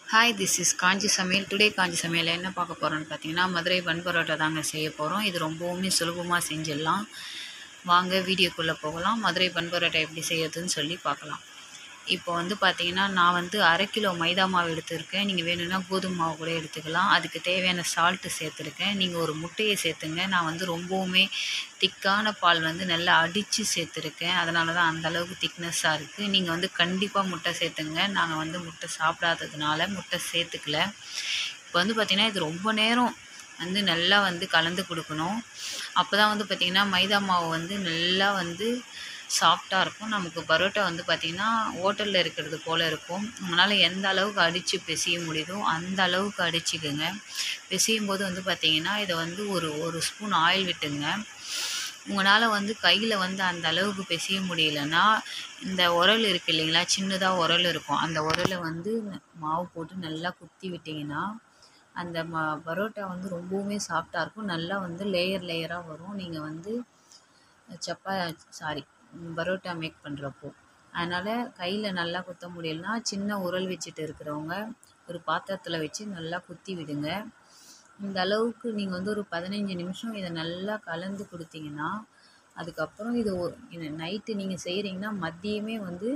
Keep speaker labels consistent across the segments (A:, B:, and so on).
A: hi this is காஞ்சி சமையல் today காஞ்சி சமையல் என்ன பார்க்க போகிறோன்னு பார்த்தீங்கன்னா மதுரை பன் பரோட்டா தாங்க செய்ய போகிறோம் இது ரொம்பவுமே சுலபமாக செஞ்சிடலாம் வாங்க வீடியோக்குள்ளே போகலாம் மதுரை பன் பரோட்டா எப்படி செய்யறதுன்னு சொல்லி பார்க்கலாம் இப்போ வந்து பார்த்தீங்கன்னா நான் வந்து அரை கிலோ மைதா மாவு எடுத்திருக்கேன் நீங்கள் வேணும்னா கோதுமை மாவு கூட எடுத்துக்கலாம் அதுக்கு தேவையான சால்ட்டு சேர்த்துருக்கேன் நீங்கள் ஒரு முட்டையை சேர்த்துங்க நான் வந்து ரொம்பவுமே திக்கான பால் வந்து நல்லா அடித்து சேர்த்துருக்கேன் அதனால தான் அந்த அளவுக்கு திக்னஸ்ஸாக இருக்குது நீங்கள் வந்து கண்டிப்பாக முட்டை சேர்த்துங்க நாங்கள் வந்து முட்டை சாப்பிடாததுனால முட்டை சேர்த்துக்கல இப்போ வந்து பார்த்திங்கன்னா இது ரொம்ப நேரம் வந்து நல்லா வந்து கலந்து கொடுக்கணும் அப்போ தான் வந்து பார்த்திங்கன்னா மைதா மாவு வந்து நல்லா வந்து சாஃப்டாக இருக்கும் நமக்கு பரோட்டா வந்து பார்த்திங்கன்னா ஹோட்டலில் இருக்கிறது போல் இருக்கும் உங்களால் எந்த அளவுக்கு அடித்து பிசைய முடியுதோ அந்த அளவுக்கு அடிச்சுக்குங்க பிசையும் போது வந்து பார்த்திங்கன்னா இதை வந்து ஒரு ஒரு ஸ்பூன் ஆயில் விட்டுங்க உங்களால் வந்து கையில் வந்து அந்த அளவுக்கு பிசைய முடியலன்னா இந்த உரல் இருக்குது இல்லைங்களா சின்னதாக உரல் இருக்கும் அந்த உரலை வந்து மாவு போட்டு நல்லா குத்தி விட்டிங்கன்னா அந்த ம பரோட்டா வந்து ரொம்பவுமே சாஃப்டாக இருக்கும் நல்லா வந்து லேயர் லேயராக வரும் நீங்கள் வந்து சப்பா சாரி பரோட்டா மேக் பண்ணுறப்போ அதனால் கையில் நல்லா குத்த முடியலனா சின்ன உரல் வச்சுட்டு இருக்கிறவங்க ஒரு பாத்திரத்தில் வச்சு நல்லா குத்தி விடுங்க இந்த அளவுக்கு நீங்கள் வந்து ஒரு பதினஞ்சு நிமிஷம் இதை நல்லா கலந்து கொடுத்தீங்கன்னா அதுக்கப்புறம் இது இது நைட்டு நீங்கள் செய்கிறீங்கன்னா மதியமே வந்து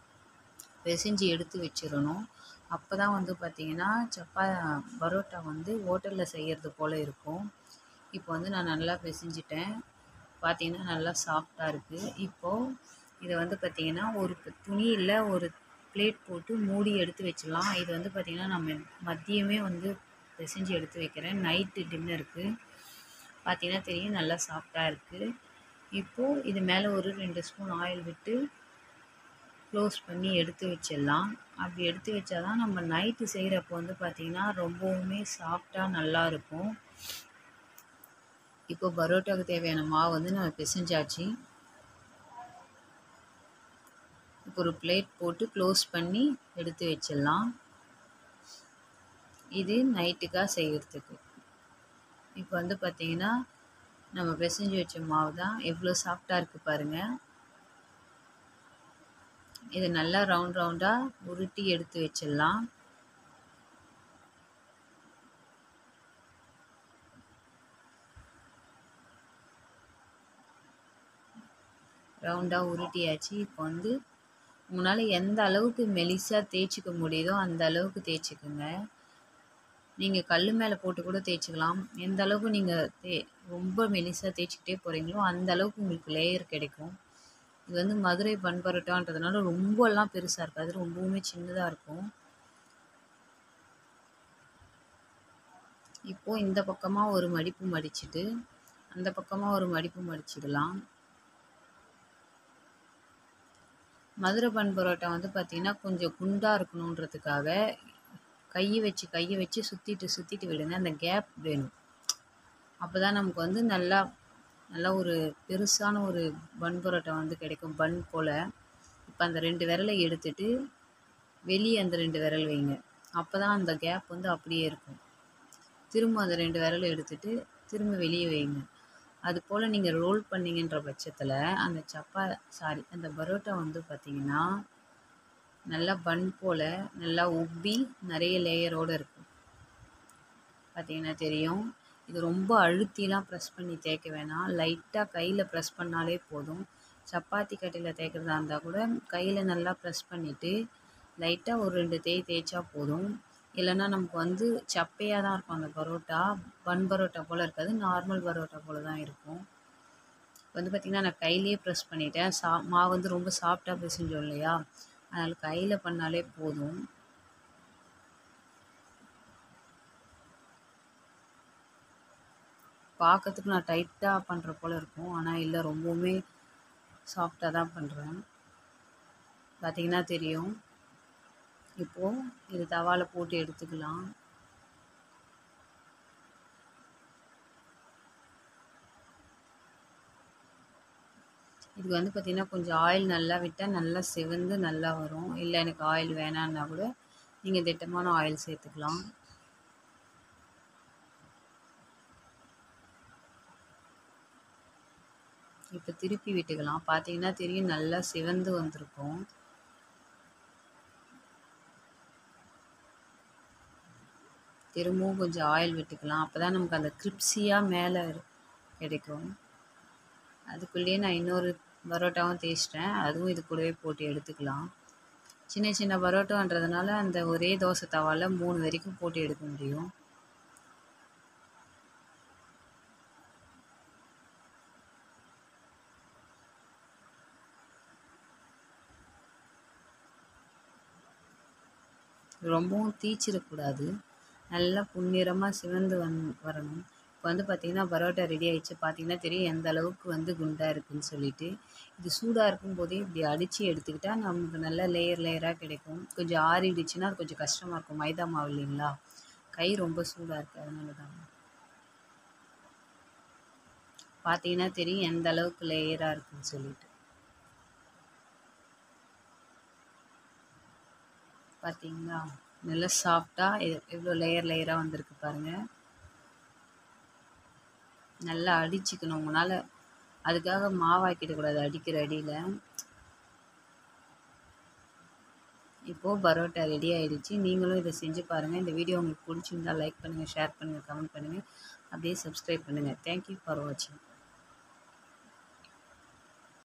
A: பிசைஞ்சு எடுத்து வச்சிடணும் அப்போ தான் வந்து பார்த்திங்கன்னா சப்பா பரோட்டா வந்து ஹோட்டலில் செய்கிறது போல் இருக்கும் இப்போ வந்து நான் நல்லா பிசைஞ்சிட்டேன் பார்த்தீங்கன்னா நல்லா சாஃப்டாக இருக்குது இப்போது இதை வந்து பார்த்திங்கன்னா ஒரு துணியில் ஒரு பிளேட் போட்டு மூடி எடுத்து வச்சிடலாம் இது வந்து பார்த்திங்கன்னா நம்ம மதியமே வந்து பிசைஞ்சு எடுத்து வைக்கிறேன் நைட்டு டின்னருக்கு பார்த்திங்கன்னா தெரியும் நல்லா சாஃப்டாக இருக்குது இப்போது இது மேலே ஒரு ரெண்டு ஸ்பூன் ஆயில் விட்டு க்ளோஸ் பண்ணி எடுத்து வச்சிடலாம் அப்படி எடுத்து வச்சா தான் நம்ம நைட்டு செய்கிறப்போ வந்து பார்த்திங்கன்னா ரொம்பவுமே சாஃப்டாக நல்லாயிருக்கும் இப்போ பரோட்டாவுக்கு தேவையான மாவு வந்து நம்ம பிசைஞ்சாச்சு இப்போ ஒரு பிளேட் போட்டு க்ளோஸ் பண்ணி எடுத்து வச்சிடலாம் இது நைட்டுக்காக செய்கிறதுக்கு இப்போ வந்து பார்த்திங்கன்னா நம்ம பிசைஞ்சு வச்ச மாவு தான் எவ்வளோ சாஃப்டாக இருக்குது பாருங்கள் இதை நல்லா ரவுண்ட் ரவுண்டாக உருட்டி எடுத்து வச்சிடலாம் ரவுண்டாக உருட்டியாச்சு இப்போ வந்து உங்களால் எந்த அளவுக்கு மெலிசாக தேய்ச்சிக்க முடியுதோ அந்த அளவுக்கு தேய்ச்சிக்குங்க நீங்கள் கல் மேலே போட்டு கூட தேய்ச்சிக்கலாம் எந்த அளவுக்கு நீங்கள் தே ரொம்ப மெலிசாக தேய்ச்சிக்கிட்டே போகிறீங்களோ அந்த அளவுக்கு உங்களுக்கு லேயர் கிடைக்கும் இது வந்து மதுரை பன் பரோட்டான்றதுனால ரொம்பலாம் பெருசாக இருக்காது ரொம்பவுமே சின்னதாக இருக்கும் இப்போது இந்த பக்கமாக ஒரு மடிப்பு மடிச்சுட்டு அந்த பக்கமாக ஒரு மடிப்பு மடிச்சிடலாம் மதுரை பன் பரோட்டா வந்து பார்த்திங்கன்னா கொஞ்சம் குண்டாக இருக்கணுன்றதுக்காக கையை வச்சு கையை வச்சு சுற்றிட்டு சுற்றிட்டு விடுங்க அந்த கேப் வேணும் அப்போ தான் நமக்கு வந்து நல்லா நல்லா ஒரு பெருசான ஒரு பன் பரோட்டா வந்து கிடைக்கும் பன் போல் இப்போ அந்த ரெண்டு விரலை எடுத்துட்டு வெளியே அந்த ரெண்டு விரல் வைங்க அப்போ தான் அந்த கேப் வந்து அப்படியே இருக்கும் திரும்ப அந்த ரெண்டு விரலை எடுத்துட்டு திரும்ப வெளியே வைங்க அது போல் நீங்கள் ரோல் பண்ணிங்கன்ற பட்சத்தில் அந்த சப்பா சாரி அந்த பரோட்டா வந்து பார்த்திங்கன்னா நல்லா பன் போல் நல்லா உப்பி நிறைய லேயரோடு இருக்கும் பார்த்திங்கன்னா தெரியும் இது ரொம்ப அழுத்திலாம் ப்ரெஸ் பண்ணி தேய்க்க வேணாம் லைட்டாக கையில் ப்ரெஸ் பண்ணாலே போதும் சப்பாத்தி கட்டையில் தேய்க்கிறதா இருந்தால் கூட கையில் நல்லா ப்ரெஸ் பண்ணிவிட்டு லைட்டாக ஒரு ரெண்டு தேய் தேய்ச்சா போதும் இல்லைன்னா நமக்கு வந்து சப்பையாக தான் இருக்கும் அந்த பரோட்டா பன் பரோட்டா போல் இருக்காது நார்மல் பரோட்டா போல் தான் இருக்கும் வந்து பார்த்திங்கன்னா நான் கையிலே ப்ரெஸ் பண்ணிட்டேன் சா மாவு வந்து ரொம்ப சாஃப்டாக பிசைஞ்சோம் இல்லையா அதனால் கையில் பண்ணாலே போதும் பார்க்கறதுக்கு நான் டைட்டாக பண்ணுற போல் இருக்கும் ஆனால் இல்லை ரொம்பவுமே சாஃப்டாக தான் பண்ணுறேன் பார்த்திங்கன்னா தெரியும் இப்போது இது தவாவில் போட்டு எடுத்துக்கலாம் இதுக்கு வந்து பார்த்திங்கன்னா கொஞ்சம் ஆயில் நல்லா விட்டால் நல்லா சிவந்து நல்லா வரும் இல்லை எனக்கு ஆயில் வேணான்னா கூட நீங்கள் திட்டமான ஆயில் சேர்த்துக்கலாம் இப்போ திருப்பி விட்டுக்கலாம் பார்த்தீங்கன்னா தெரியும் நல்லா சிவந்து வந்திருக்கும் திரும்பவும் கொஞ்சம் ஆயில் விட்டுக்கலாம் அப்போ தான் நமக்கு அந்த கிரிப்ஸியாக மேலே கிடைக்கும் அதுக்குள்ளேயே நான் இன்னொரு பரோட்டாவும் தேய்ச்சிட்டேன் அதுவும் இது கூடவே போட்டு எடுத்துக்கலாம் சின்ன சின்ன பரோட்டான்றதுனால அந்த ஒரே தோசை தவாவில் மூணு வரைக்கும் போட்டு எடுக்க முடியும் ரொம்பவும் தீச்சிடக்கூடாது நல்லா புன்னிறமாக சிவந்து வந் வரணும் இப்போ வந்து பார்த்திங்கன்னா பரோட்டா ரெடி ஆயிடுச்சு பார்த்தீங்கன்னா தெரியும் எந்த அளவுக்கு வந்து குண்டாக இருக்குன்னு சொல்லிட்டு இது சூடாக இருக்கும் போதே இப்படி அடித்து எடுத்துக்கிட்டால் நமக்கு நல்ல லேயர் லேயராக கிடைக்கும் கொஞ்சம் ஆறிடுச்சுன்னா அது கொஞ்சம் கஷ்டமாக இருக்கும் மைதா மாவு இல்லைங்களா கை ரொம்ப சூடாக இருக்குது அதனால தான் பார்த்தீங்கன்னா தெரியும் எந்த அளவுக்கு லேயராக இருக்குன்னு சொல்லிட்டு பார்த்தீங்களா நல்லா சாஃப்டாக எவ்வளோ லேயர் லேயராக வந்திருக்கு பாருங்கள் நல்லா அடிச்சுக்கணும் உங்களால் அதுக்காக மாவாக்கிடக்கூடாது அடிக்கிற அடியில் இப்போது பரோட்டா ரெடி ஆகிடுச்சு நீங்களும் இதை செஞ்சு பாருங்கள் இந்த வீடியோ உங்களுக்கு பிடிச்சிருந்தா லைக் பண்ணுங்கள் ஷேர் பண்ணுங்கள் கமெண்ட் பண்ணுங்கள் அப்படியே சப்ஸ்கிரைப் பண்ணுங்கள் தேங்க்யூ ஃபார் வாட்சிங்